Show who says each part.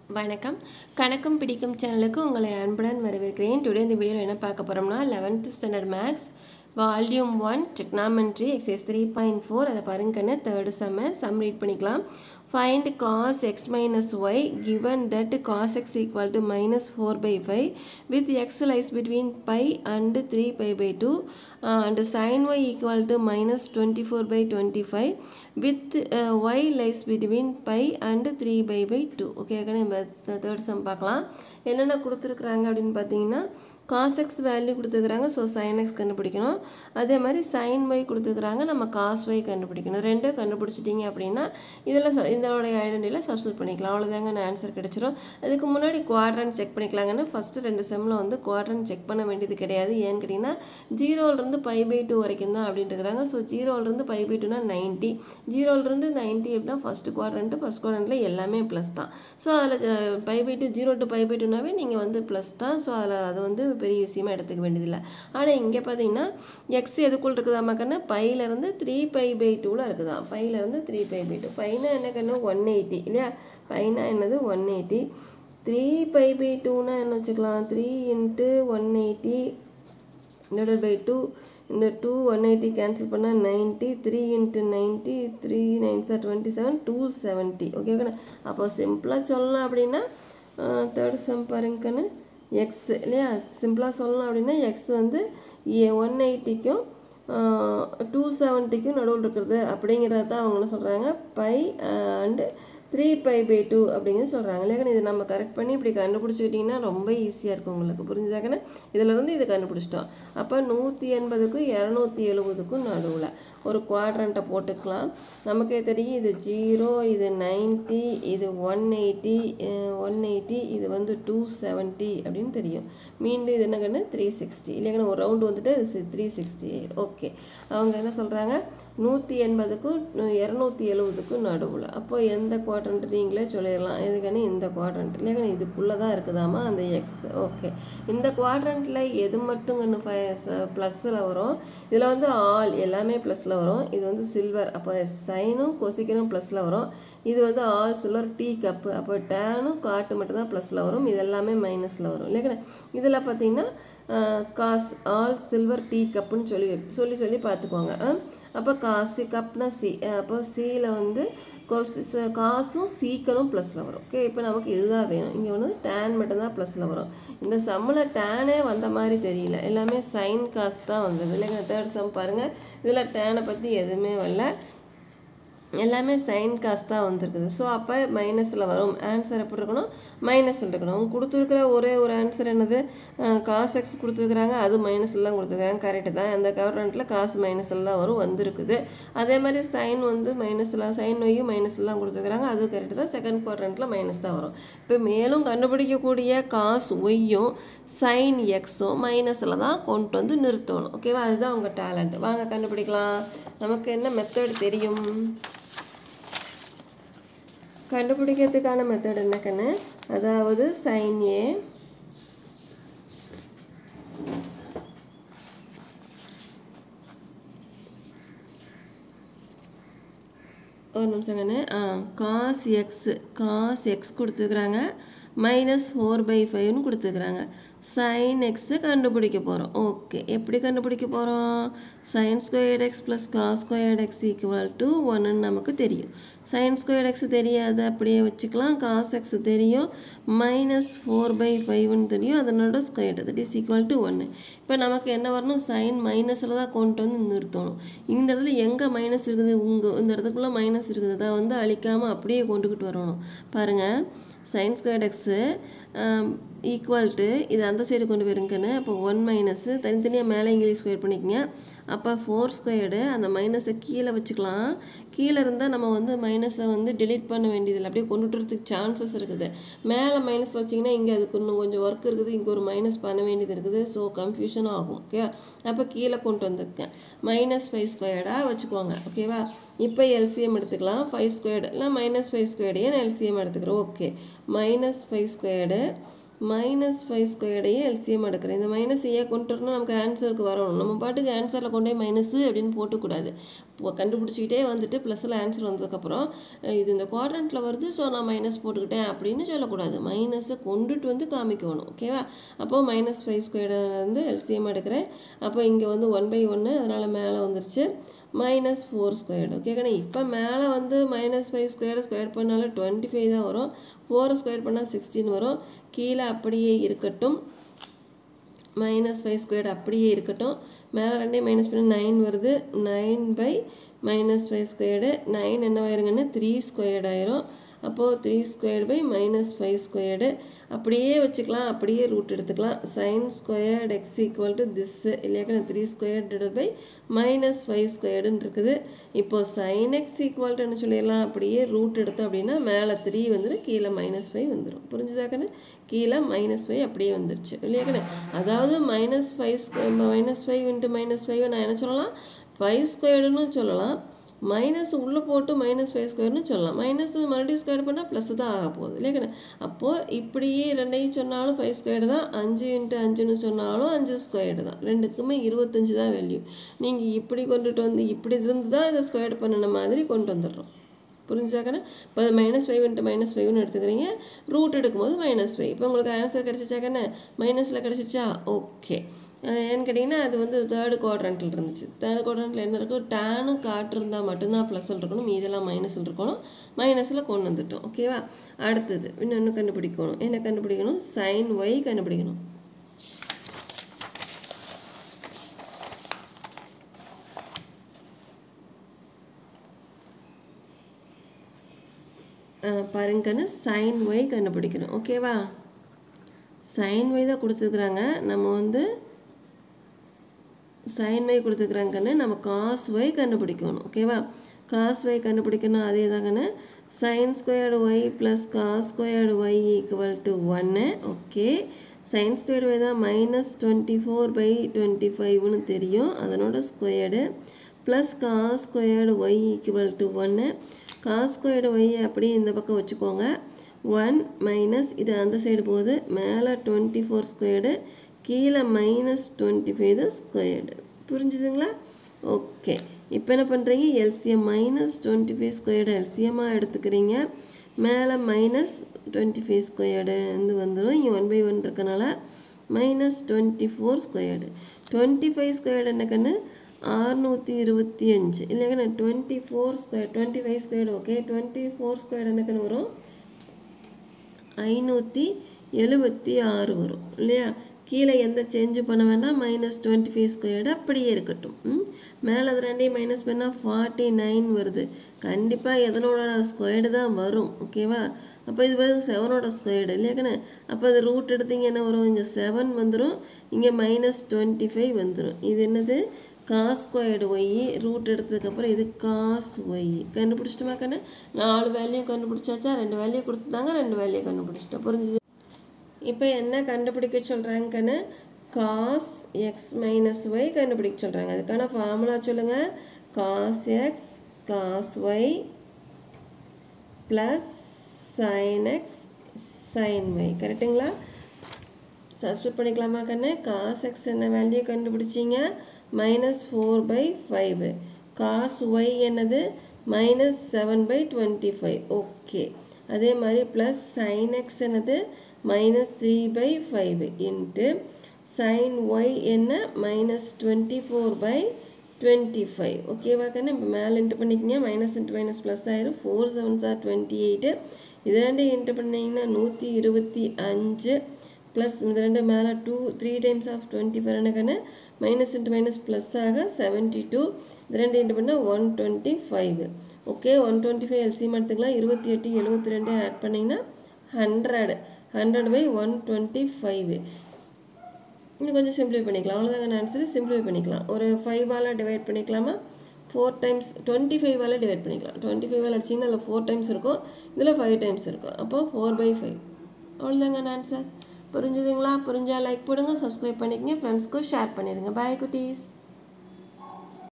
Speaker 1: வணக்கம் கணக்கும் பிடிக்கும் சேனலுக்கு உங்களை அன்புடன் வரவேற்கிறேன் டுடே இந்த வீடியோவில் என்ன பார்க்க போகிறோம்னா eleventh standard maths volume one trigonometry exercise three point four அதை பாருங்கன்னு தேர்டு செம்ம சம் ரீட் பண்ணிக்கலாம் find cos x minus y given that cos x equal to minus four by five with x lies between pi and three pi by two and sin y equal to minus twenty four by twenty five with y lies between pi and three pi by two okay நம்ம third sum பார்க்கலாம் என்னென்ன கொடுத்துருக்குறாங்க அப்படின்னு பார்த்தீங்கன்னா cos x value கொடுத்துருக்குறாங்க so sin x கண்டுபிடிக்கணும் அதே மாதிரி சைன் ஒய் கொடுத்துருக்குறாங்க நம்ம காஸ் ஒய் கண்டுபிடிக்கணும் ரெண்டும் கண்டுபிடிச்சிட்டிங்க அப்படின்னா இதில் ச- இதோடைய ஐடென்டிட்டியில் சப்ஸ்டியூட் பண்ணிக்கலாம் அவ்வளோதாங்க நான் ஆன்சர் கிடச்சிரும் அதுக்கு முன்னாடி குவாட்ரன் செக் பண்ணிக்கலாங்கன்னு ஃபஸ்ட்டு ரெண்டு செம்மில் வந்து குவாட்ரன் செக் பண்ண வேண்டியது கிடையாது ஏன்னு கேட்டிங்கன்னா ஜீரோலேருந்து பை பை டூ வரைக்கும் தான் அப்படின்ட்டு இருக்கிறாங்க ஸோ ஜீரோலேருந்து பை பை டூனா நைன்ட்டி ஜீரோலேருந்து நைன்ட்டி அப்படின்னா ஃபஸ்ட்டு குவாட்ரண்ட்டு ஃபஸ்ட் குவாட்ரண்ட்டில் எல்லாமே ப்ளஸ் தான் ஸோ அதில் pi by two zero to pi by டூனாவே நீங்கள் வந்து ப்ளஸ் தான் ஸோ அதில் அது வந்து பெரிய விஷயமா எடுத்துக்க வேண்டியதில்லை ஆனால் இங்கே பார்த்தீங்கன்னா எக்ஸ் எதுக்குள் இருக்குதா மக்கள்னா பையிலேருந்து த்ரீ பை பை டூவில் இருக்குதா பையிலேருந்து த்ரீ பை பை டூ பைனா என்ன கண்ணு ஒன் எயிட்டி இல்லையா பைனா என்னது one eighty three pi by டூனா என்ன வச்சுக்கலாம் three into one eighty divided by two இந்த டூ ஒன் எயிட்டி கேன்சல் பண்ணால் ninety three into ninety three nine are twenty seven two seventy ஓகேக்கண்ணா அப்போ சிம்பிளாக சொல்லலாம் அப்படின்னா தேர்ட் சம் பாருங்கண்ணு எக்ஸ் இல்லையா சிம்பிளாக சொல்லலாம் அப்படின்னா எக்ஸ் வந்து ஒன் எயிட்டிக்கும் டூ செவன்ட்டிக்கும் நடுவில் இருக்கிறது அப்படிங்கிறத தான் அவங்க என்ன சொல்கிறாங்க pi and three pi by two அப்படிங்கிறது சொல்கிறாங்க இல்லையா இது நம்ம கரெக்ட் பண்ணி இப்படி கண்டுபிடிச்சிக்கிட்டிங்கன்னா ரொம்ப ஈஸியாக இருக்கும் உங்களுக்கு புரிஞ்சுதாக்கண்ணே இதில் இருந்து இதை கண்டுபிடிச்சிட்டோம் அப்போ நூற்றி எண்பதுக்கும் இரநூத்தி எழுபதுக்கும் நடுவில் ஒரு குவாட்ரண்ட்டை போட்டுக்கலாம் நமக்கே தெரியும் இது ஜீரோ இது நைன்ட்டி இது ஒன் எயிட்டி ஒன் எயிட்டி இது வந்து டூ செவன்ட்டி அப்படின்னு தெரியும் மீண்டும் இது என்ன கண்ணு த்ரீ சிக்ஸ்டி இல்லைங்கண்ணா ஒரு ரவுண்டு வந்துட்டு த்ரீ சிக்ஸ்டி ஓகே அவங்க என்ன சொல்கிறாங்க நூற்றி எண்பதுக்கும் இரநூத்தி எழுபதுக்கும் நடுவில் அப்போ எந்த குவாட்ரண்ட் நீங்களே சொல்லிடலாம் எதுக்குன்னு இந்த குவாட்ரண்ட் இல்லைங்கண்ணா இதுக்குள்ளே தான் இருக்குதாமா அந்த எக்ஸ் ஓகே இந்த குவாட்ரண்ட்டில் எது மட்டும் கண்ணு ஃபை ப்ளஸில் வரும் இதில் வந்து ஆல் எல்லாமே ப்ளஸில் வரும் இது வந்து சில்வர் அப்போ சைனும் கொசிக்கனும் ப்ளஸில் வரும் இது வந்து ஆல் சில்வர் டீ கப்பு அப்போ டேனும் காட்டு மட்டும் தான் ப்ளஸில் வரும் இது எல்லாமே மைனஸில் வரும் இல்லைங்கண்ணா இதில் பார்த்தீங்கன்னா காஸ் ஆல் சில்வர் டீ கப்புன்னு சொல்லி சொல்லி சொல்லி பார்த்துக்கோங்க அப்போ காசு கப்னா சி அப்போ சியில் வந்து கொசு- ச- காசும் சீக்கனும் ப்ளஸில் வரும் ஓகே இப்போ நமக்கு இதுதான் வேணும் இங்கே வந்து டேன் மட்டும்தான் ப்ளஸில் வரும் இந்த சம்மில் டேனே வந்த மாதிரி தெரியல எல்லாமே சைன் காசு தான் வந்தது இல்லைங்க தேர்ட் சம் பாருங்கள் இதில் டேனை பற்றி எதுவுமே வரல எல்லாமே சைன் காசு தான் வந்திருக்குது ஸோ அப்போ மைனஸில் வரும் ஆன்சர் எப்படி இருக்கணும் மைனஸில் இருக்கணும் அவங்க கொடுத்துருக்குற ஒரே ஒரு ஆன்சர் என்னது காசு எக்ஸ் கொடுத்துருக்குறாங்க அது மைனஸில் தான் கொடுத்துருக்காங்க கரெக்டு தான் அந்த கவர்மெண்ட்டில் காசு மைனஸில் தான் வரும் வந்திருக்குது அதே மாதிரி சைன் வந்து மைனஸில் சைன் ஒய்யும் மைனஸில் தான் கொடுத்துருக்குறாங்க அது கரெக்டு தான் செகண்ட் குவாட்ரண்ட்டில் மைனஸ் தான் வரும் இப்போ மேலும் கண்டுபிடிக்கக்கூடிய காசு ஒய்யும் சைன் எக்ஸும் மைனஸில் தான் கொண்டு வந்து நிறுத்தணும் ஓகேவா அதுதான் உங்கள் டேலண்ட் வாங்க கண்டுபிடிக்கலாம் நமக்கு என்ன மெத்தட் தெரியும் கண்டுபிடிக்கிறதுக்கான மெத்தட் என்ன கண்ணு அதாவது சைன் ஏ ஒரு நிமிஷம் கண்ணு ஆ காஸ் எக்ஸ் காஸ் எக்ஸ் கொடுத்துருக்குறாங்க மைனஸ் ஃபோர் பை ஃபைவ்னு கொடுத்துருக்குறாங்க சைன் எக்ஸு கண்டுபிடிக்க போகிறோம் ஓகே எப்படி கண்டுபிடிக்க போகிறோம் sin squared x plus cos squared x equal to ஒன்னு நமக்கு தெரியும் சைன் ஸ்கொயர்ட் எக்ஸ் தெரியாது அப்படியே வச்சுக்கலாம் காஸ் எக்ஸ் தெரியும் மைனஸ் ஃபோர் பை ஃபைவ்னு தெரியும் அதனோட squared that is equal to ஒன்று இப்போ நமக்கு என்ன வரணும் சைன் மைனஸில் தான் கொண்டு வந்து நிறுத்தணும் இந்த இடத்துல எங்கே மைனஸ் இருக்குது உங்கள் இந்த இடத்துக்குள்ளே மைனஸ் இருக்குது அதை வந்து அழிக்காமல் அப்படியே கொண்டுக்கிட்டு வரணும் பாருங்கள் sin squared x equal to இது அந்த சைடு கொண்டு போயிருங்கன்னு அப்போ ஒன் மைனஸு தனித்தனியாக மேலே இங்கிலீஷ் ஸ்கொயர் பண்ணிக்கங்க அப்போ ஃபோர் ஸ்கொயர்டு அந்த மைனஸை கீழே வச்சுக்கலாம் கீழே இருந்தால் நம்ம வந்து மைனஸை வந்து delete பண்ண வேண்டியதில்லை அப்படியே கொண்டுட்டு வரதுக்கு சான்சஸ் இருக்குது மேலே மைனஸ் வச்சிங்கன்னா இங்கே அதுக்கு இன்னும் கொஞ்சம் ஒர்க் இருக்குது இங்கே ஒரு மைனஸ் பண்ண வேண்டியது இருக்குது ஸோ கன்ஃபியூஷன் ஆகும் ஓகே அப்போ கீழே கொண்டு வந்துருக்கேன் மைனஸ் ஃபைவ் ஸ்கொயர்டாக வச்சுக்கோங்க ஓகேவா இப்போ எல்சிஎம் எடுத்துக்கலாம் ஃபைவ் ஸ்கொயர்டு இல்லை மைனஸ் ஃபைவ் ஸ்கொயர்டையே நான் எல்சிஎம் எடுத்துக்கிறேன் okay minus five squared minus five ஸ்கொயர்டையே எல்சிஎம் எடுக்கிறேன் இந்த மைனஸ் ஏ கொண்டு வரணும் நமக்கு ஆன்சருக்கு வரணும் நம்ம பாட்டுக்கு ஆன்சரில் கொண்டு போய் மைனஸு அப்படின்னு போட்டுக்கூடாது இப்போ கண்டுபிடிச்சிக்கிட்டே வந்துட்டு ப்ளஸில் ஆன்சர் வந்ததுக்கப்புறம் இது இந்த குவாட்ரண்ட்டில் வருது ஸோ நான் மைனஸ் போட்டுக்கிட்டேன் அப்படின்னு சொல்லக்கூடாது மைனஸை கொண்டுட்டு வந்து காமிக்கணும் ஓகேவா அப்போது மைனஸ் ஃபைவ் ஸ்கொயர்டை வந்து எல்சிஎம் எடுக்கிறேன் அப்போ இங்கே வந்து ஒன் பை ஒன்று அதனால் மேலே வந்துருச்சு மைனஸ் ஃபோர் ஸ்கொயர்டு ஓகேக்கண்ணே இப்போ மேலே வந்து மைனஸ் ஃபைவ் ஸ்கொயர் ஸ்கொயர் பண்ணாலும் டுவெண்ட்டி ஃபைவ் தான் வரும் ஃபோரை ஸ்கொயர் பண்ணால் சிக்ஸ்டீன் வரும் கீழே அப்படியே இருக்கட்டும் மைனஸ் ஃபைவ் ஸ்கொயர்டு அப்படியே இருக்கட்டும் மேலே ரெண்டே மைனஸ் பண்ண நைன் வருது nine by minus five squared nine என்னவாயிருங்கன்னு த்ரீ ஸ்கொயர்டு ஆயிரும் அப்போது three squared by minus five squared அப்படியே வச்சுக்கலாம் அப்படியே ரூட் எடுத்துக்கலாம் sin squared x equal to this இல்லையாக்கா three square divide by minus five ஸ்கொயர்டுன்னு இருக்குது இப்போது சைன் எக்ஸ் ஈக்குவல் டுன்னு சொல்லிடலாம் அப்படியே ரூட் எடுத்தோம் அப்படின்னா மேலே த்ரீ வந்துடும் கீழே மைனஸ் ஃபைவ் வந்துடும் புரிஞ்சுதாக்கண்ணே கீழே மைனஸ் ஃபைவ் அப்படியே வந்துருச்சு இல்லையாக்கண்ணே அதாவது minus five minus five into minus five நான் என்ன சொல்லலாம் ஃபைவ் ஸ்கொயர்டுன்னு சொல்லலாம் மைனஸ் உள்ளே போட்டு மைனஸ் ஃபைவ் ஸ்கொயர்னு சொல்லலாம் மைனஸ் மறுபடியும் ஸ்கொயர் பண்ணால் ப்ளஸ் தான் ஆக போகுது இல்லையா அப்போது இப்படியே ரெண்டையும் சொன்னாலும் ஃபைவ் ஸ்கொயர்டு தான் அஞ்சு இன்ட்டு அஞ்சுன்னு சொன்னாலும் அஞ்சு ஸ்கொயர்டு தான் ரெண்டுக்குமே இருபத்தஞ்சு தான் வேல்யூ நீங்கள் இப்படி கொண்டுட்டு வந்து இப்படி இருந்து தான் இதை ஸ்கொயர் பண்ணின மாதிரி கொண்டு வந்துடுறோம் புரிஞ்சாக்கண்ணா இப்போ மைனஸ் ஃபைவ் இன்ட்டு மைனஸ் ஃபைவ்னு எடுத்துக்கிறீங்க ரூட் எடுக்கும்போது மைனஸ் ஃபைவ் இப்போ உங்களுக்கு ஆன்சர் கிடச்சிச்சாக்கண்ணே மைனஸில் கிடச்சிச்சா ஓகே ஏன்னு கேட்டிங்கன்னா அது வந்து தேர்டு குவாட்ரண்ட்டில் இருந்துச்சு தேர்டு குவாட்ரண்ட்டில் என்ன இருக்கும் டேனு காட்டு இருந்தால் மட்டும்தான் ப்ளஸில் இருக்கணும் மீதெல்லாம் மைனஸில் இருக்கணும் மைனஸில் கொண்டு வந்துட்டோம் ஓகேவா அடுத்தது இன்னொன்று கண்டுபிடிக்கணும் என்ன கண்டுபிடிக்கணும் சைன் ஒய் கண்டுபிடிக்கணும் பாருங்கன்னு சைன் ஒய் கண்டுபிடிக்கணும் ஓகேவா சைன் ஒய் தான் கொடுத்துருக்குறாங்க நம்ம வந்து சைன் ஒய் கொடுத்துருக்குறாங்கன்னு நம்ம காஸ் ஒய் கண்டுபிடிக்கணும் ஓகேவா காஸ் ஒய் கண்டுபிடிக்கணும் அதே தாங்கன்னு sin squared y plus cos squared y equal to ஒன்று ஓகே சைன் ஸ்கொயர்டு ஒய் தான் minus twenty four by twenty ஃபைவ்னு தெரியும் அதனோட squared plus cos squared y equal to ஒன்று காஸ் ஸ்கொயர்டு ஒய் அப்படியே இந்த பக்கம் வச்சுக்கோங்க ஒன் மைனஸ் இது அந்த சைடு போகுது மேலே டுவெண்ட்டி ஃபோர் ஸ்கொயர்டு கீழே மைனஸ் டுவெண்ட்டி ஃபைவ் தான் ஸ்கொயர்டு புரிஞ்சுதுங்களா ஓகே இப்போ என்ன பண்ணுறீங்க LCM minus twenty five squared எல்சிஎம்மாக எடுத்துக்கிறீங்க மேலே மைனஸ் டுவெண்ட்டி ஃபைவ் ஸ்கொயர்டு வந்து வந்துடும் இங்கே ஒன் பை ஒன் இருக்கனால minus twenty four squared twenty five squared என்ன கண்ணு ஆறுநூற்றி இருபத்தி அஞ்சு இல்லைங்கண்ணா twenty four square twenty five squared okay twenty four squared என்ன கண்ணு வரும் ஐநூற்றி எழுபத்தி ஆறு வரும் இல்லையா கீழே எந்த சேஞ்சும் பண்ண வேண்டாம் மைனஸ் டுவெண்ட்டி ஃபைவ் ஸ்கொயர்டு அப்படியே இருக்கட்டும் ம் மேலே அது ரெண்டையும் மைனஸ் பண்ணால் ஃபார்ட்டி நைன் வருது கண்டிப்பாக எதனோட ஸ்கொயர்டு தான் வரும் ஓகேவா அப்போ இது வந்து செவனோட ஸ்கொயர்டு இல்லையாக்கண்ணே அப்போ அது ரூட் எடுத்தீங்க என்ன வரும் இங்கே செவன் வந்துடும் இங்கே மைனஸ் டுவெண்ட்டி ஃபைவ் வந்துடும் இது என்னது காஸ் ஸ்கொயர்டு ஒய் ரூட் எடுத்ததுக்கப்புறம் இது காஸ் ஒய் கண்டுபிடிச்சிட்டுமா கண்ணு நாலு வேல்யூ கண்டுபிடிச்சாச்சா ரெண்டு வேல்யூ கொடுத்துட்டாங்க ரெண்டு வேல்யூ கண்டுபிடிச்சிட்டோம் புரிஞ்சுது இப்போ என்ன கண்டுபிடிக்க சொல்கிறாங்கன்னு காஸ் எக்ஸ் மைனஸ் ஒய் கண்டுபிடிக்க சொல்கிறாங்க அதுக்கான ஃபார்முலா சொல்லுங்கள் cos x cos y plus sin x sin y கரெக்டுங்களா சப்ஸ்கிரைப் பண்ணிக்கலாமா கண்ணு காஸ் எக்ஸ் என்ன வேல்யூ கண்டுபிடிச்சிங்க minus four by five cos y என்னது minus seven by twenty five okay அதே மாதிரி ப்ளஸ் சைன் எக்ஸ் என்னது minus three by five into sin y என்ன minus twenty four by twenty five ஓகேவா கண்ணு இப்போ மேலே இன்ட்டு பண்ணிக்கிங்க மைனஸ் இன்ட்டு மைனஸ் ப்ளஸ் ஆயிரும் four seven are twenty eight இது ரெண்டு இன்ட்டு பண்ணிங்கன்னா நூற்றி இருபத்தி அஞ்சு ப்ளஸ் இது ரெண்டு மேலே two three times of twenty five கண்ணு மைனஸ் இன்ட்டு மைனஸ் ப்ளஸ் ஆக செவன்ட்டி டூ இது ரெண்டு இன்ட்டு பண்ணால் one twenty five okay one twenty five LCM எடுத்துக்கலாம் இருபத்தி எட்டு எழுபத்தி ரெண்டு ஆட் பண்ணிங்கன்னா hundred hundred by one twenty five இன்னும் கொஞ்சம் சிம்பிளை பண்ணிக்கலாம் அவ்வளோதாங்க ஆன்சர் சிம்பிளை பண்ணிக்கலாம் ஒரு ஃபைவால் டிவைட் பண்ணிக்கலாமா ஃபோர் டைம்ஸ் டுவெண்ட்டி ஃபைவால் டிவைட் பண்ணிக்கலாம் டுவெண்ட்டி ஃபைவால் அடிச்சிங்கன்னா அதில் ஃபோர் டைம்ஸ் இருக்கும் இதில் ஃபைவ் டைம்ஸ் இருக்கும் அப்போ ஃபோர் பை ஃபைவ் அவ்வளோதாங்க ஆன்சர் புரிஞ்சுதுங்களா புரிஞ்சால் லைக் போடுங்க சப்ஸ்கிரைப் பண்ணிக்கங்க ஃப்ரெண்ட்ஸ்க்கும் ஷேர் பண்ணிடுங்க பாய் குட்டீஸ்